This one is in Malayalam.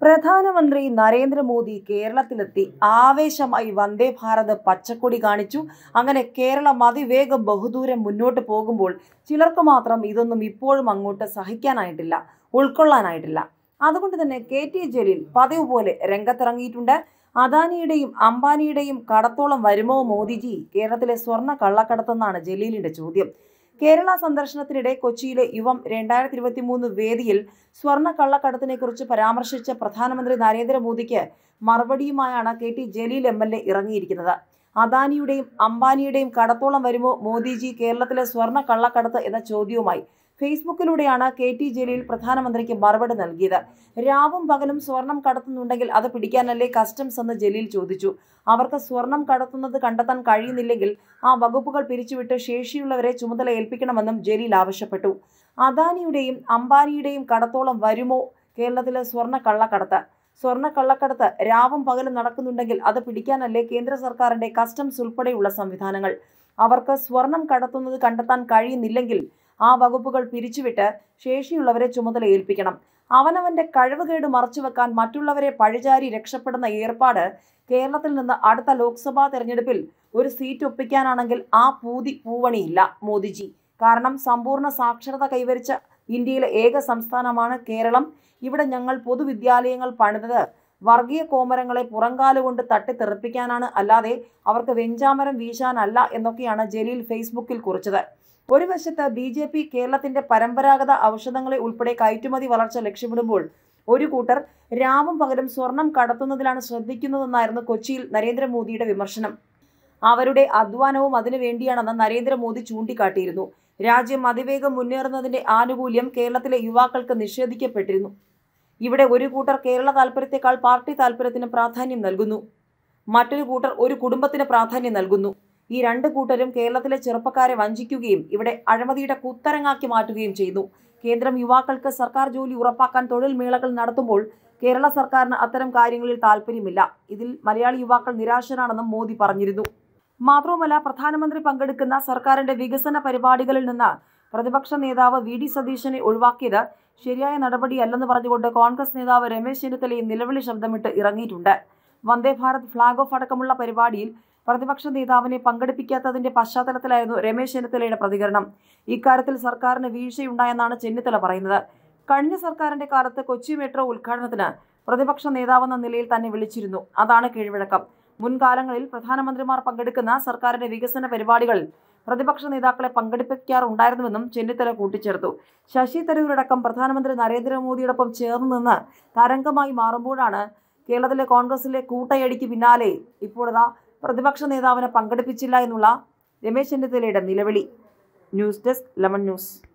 പ്രധാനമന്ത്രി നരേന്ദ്രമോദി കേരളത്തിലെത്തി ആവേശമായി വന്ദേ ഭാരത് പച്ചക്കൊടി കാണിച്ചു അങ്ങനെ കേരളം അതിവേഗം ബഹുദൂരം മുന്നോട്ട് പോകുമ്പോൾ ചിലർക്ക് മാത്രം ഇതൊന്നും ഇപ്പോഴും അങ്ങോട്ട് സഹിക്കാനായിട്ടില്ല ഉൾക്കൊള്ളാനായിട്ടില്ല അതുകൊണ്ട് തന്നെ കെ ടി ജലീൽ പതിവ് പോലെ രംഗത്തിറങ്ങിയിട്ടുണ്ട് അദാനിയുടെയും അംബാനിയുടെയും കടത്തോളം വരുമോ മോദിജി കേരളത്തിലെ സ്വർണ്ണ കള്ളക്കടത്തെന്നാണ് ജലീലിന്റെ ചോദ്യം കേരള സന്ദർശനത്തിനിടെ കൊച്ചിയിലെ യുവം രണ്ടായിരത്തി ഇരുപത്തി മൂന്ന് വേദിയിൽ സ്വർണ്ണ കള്ളക്കടത്തിനെ കുറിച്ച് പരാമർശിച്ച പ്രധാനമന്ത്രി നരേന്ദ്രമോദിക്ക് മറുപടിയുമായാണ് K T Jaleel M L A ഇറങ്ങിയിരിക്കുന്നത് അദാനിയുടെയും അംബാനിയുടെയും കടത്തോളം വരുമോ മോദിജി കേരളത്തിലെ സ്വർണ്ണ കള്ളക്കടത്ത് എന്ന ചോദ്യവുമായി ഫേസ്ബുക്കിലൂടെയാണ് കെ ടി ജലീൽ പ്രധാനമന്ത്രിക്ക് മറുപടി നൽകിയത് രാവും പകലും സ്വർണം കടത്തുന്നുണ്ടെങ്കിൽ അത് പിടിക്കാനല്ലേ കസ്റ്റംസ് എന്ന് ജലീൽ ചോദിച്ചു അവർക്ക് സ്വർണം കടത്തുന്നത് കണ്ടെത്താൻ കഴിയുന്നില്ലെങ്കിൽ ആ വകുപ്പുകൾ പിരിച്ചുവിട്ട് ശേഷിയുള്ളവരെ ചുമതല ഏൽപ്പിക്കണമെന്നും ജലീൽ ആവശ്യപ്പെട്ടു അദാനിയുടെയും അംബാനിയുടെയും കടത്തോളം വരുമോ കേരളത്തിലെ സ്വർണ്ണ കള്ളക്കടത്ത് സ്വർണ്ണ കള്ളക്കടത്ത് രാവും പകലും നടക്കുന്നുണ്ടെങ്കിൽ അത് പിടിക്കാനല്ലേ കേന്ദ്ര സർക്കാരിന്റെ കസ്റ്റംസ് ഉൾപ്പെടെയുള്ള സംവിധാനങ്ങൾ അവർക്ക് സ്വർണം കടത്തുന്നത് കണ്ടെത്താൻ കഴിയുന്നില്ലെങ്കിൽ ആ വകുപ്പുകൾ പിരിച്ചുവിട്ട് ശേഷിയുള്ളവരെ ചുമതല ഏൽപ്പിക്കണം അവനവന്റെ കഴിവുകേട് മറച്ചുവെക്കാൻ മറ്റുള്ളവരെ പഴിചാരി രക്ഷപ്പെടുന്ന ഏർപ്പാട് കേരളത്തിൽ നിന്ന് അടുത്ത ലോക്സഭാ തെരഞ്ഞെടുപ്പിൽ ഒരു സീറ്റ് ഒപ്പിക്കാനാണെങ്കിൽ ആ പൂതി പൂവണിയില്ല മോദിജി കാരണം സമ്പൂർണ്ണ സാക്ഷരത കൈവരിച്ച ഇന്ത്യയിലെ ഏക സംസ്ഥാനമാണ് കേരളം ഇവിടെ ഞങ്ങൾ പൊതുവിദ്യാലയങ്ങൾ പണിതത് വർഗീയ കോമരങ്ങളെ പുറങ്കാലുകൊണ്ട് തട്ടിത്തെറിപ്പിക്കാനാണ് അല്ലാതെ അവർക്ക് വെഞ്ചാമരം വീശാനല്ല എന്നൊക്കെയാണ് ജലീൽ ഫേസ്ബുക്കിൽ കുറിച്ചത് ഒരു വശത്ത് ബി ജെ പി കേരളത്തിന്റെ പരമ്പരാഗത ഔഷധങ്ങളെ ഉൾപ്പെടെ കയറ്റുമതി വളർച്ച ലക്ഷ്യമിടുമ്പോൾ ഒരു കൂട്ടർ രാവും പകലും സ്വർണം കടത്തുന്നതിലാണ് ശ്രദ്ധിക്കുന്നതെന്നായിരുന്നു കൊച്ചിയിൽ നരേന്ദ്രമോദിയുടെ വിമർശനം അവരുടെ അധ്വാനവും അതിനു വേണ്ടിയാണെന്ന് നരേന്ദ്രമോദി ചൂണ്ടിക്കാട്ടിയിരുന്നു രാജ്യം അതിവേഗം മുന്നേറുന്നതിന്റെ ആനുകൂല്യം കേരളത്തിലെ യുവാക്കൾക്ക് നിഷേധിക്കപ്പെട്ടിരുന്നു ഇവിടെ ഒരു കൂട്ടർ കേരള താൽപ്പര്യത്തെക്കാൾ പാർട്ടി താൽപ്പര്യത്തിന് പ്രാധാന്യം നൽകുന്നു മറ്റൊരു കൂട്ടർ ഒരു കുടുംബത്തിന് പ്രാധാന്യം നൽകുന്നു ഈ രണ്ട് കൂട്ടരും കേരളത്തിലെ ചെറുപ്പക്കാരെ വഞ്ചിക്കുകയും ഇവിടെ അഴിമതിയുടെ കുത്തരങ്ങാക്കി മാറ്റുകയും ചെയ്തു കേന്ദ്രം യുവാക്കൾക്ക് സർക്കാർ ജോലി ഉറപ്പാക്കാൻ തൊഴിൽ മേളകൾ നടത്തുമ്പോൾ കേരള സർക്കാരിന് അത്തരം കാര്യങ്ങളിൽ താല്പര്യമില്ല ഇതിൽ മലയാളി യുവാക്കൾ നിരാശരാണെന്നും മോദി പറഞ്ഞിരുന്നു മാത്രവുമല്ല പ്രധാനമന്ത്രി പങ്കെടുക്കുന്ന സർക്കാരിന്റെ വികസന പരിപാടികളിൽ നിന്ന് പ്രതിപക്ഷ നേതാവ് വി ഡി സതീശനെ ഒഴിവാക്കിയത് ശരിയായ നടപടിയല്ലെന്ന് പറഞ്ഞുകൊണ്ട് കോൺഗ്രസ് നേതാവ് രമേശ് ചെന്നിത്തലയും നിലവിളി ശബ്ദമിട്ട് ഇറങ്ങിയിട്ടുണ്ട് വന്ദേ ഭാരത് ഫ്ളാഗ് ഓഫ് അടക്കമുള്ള പരിപാടിയിൽ പ്രതിപക്ഷ നേതാവിനെ പങ്കെടുപ്പിക്കാത്തതിന്റെ പശ്ചാത്തലത്തിലായിരുന്നു രമേശ് ചെന്നിത്തലയുടെ പ്രതികരണം ഇക്കാര്യത്തിൽ സർക്കാരിന് വീഴ്ചയുണ്ടായെന്നാണ് ചെന്നിത്തല പറയുന്നത് കഴിഞ്ഞ സർക്കാരിന്റെ കാലത്ത് കൊച്ചി മെട്രോ ഉദ്ഘാടനത്തിന് പ്രതിപക്ഷ നേതാവെന്ന നിലയിൽ തന്നെ വിളിച്ചിരുന്നു അതാണ് കീഴ്വഴക്കം മുൻകാലങ്ങളിൽ പ്രധാനമന്ത്രിമാർ പങ്കെടുക്കുന്ന സർക്കാരിന്റെ വികസന പരിപാടികളിൽ പ്രതിപക്ഷ നേതാക്കളെ പങ്കെടുപ്പിക്കാറുണ്ടായിരുന്നുവെന്നും ചെന്നിത്തല കൂട്ടിച്ചേർത്തു ശശി തരൂരടക്കം പ്രധാനമന്ത്രി നരേന്ദ്രമോദിയോടൊപ്പം ചേർന്ന് നിന്ന് തരംഗമായി മാറുമ്പോഴാണ് കേരളത്തിലെ കോൺഗ്രസിലെ കൂട്ടയടിക്ക് പിന്നാലെ ഇപ്പോഴതാ പ്രതിപക്ഷ നേതാവിനെ പങ്കെടുപ്പിച്ചില്ല എന്നുള്ള രമേശ് ചെന്നിത്തലയുടെ നിലവിളി ന്യൂസ് ഡെസ്ക് ലെമൺ ന്യൂസ്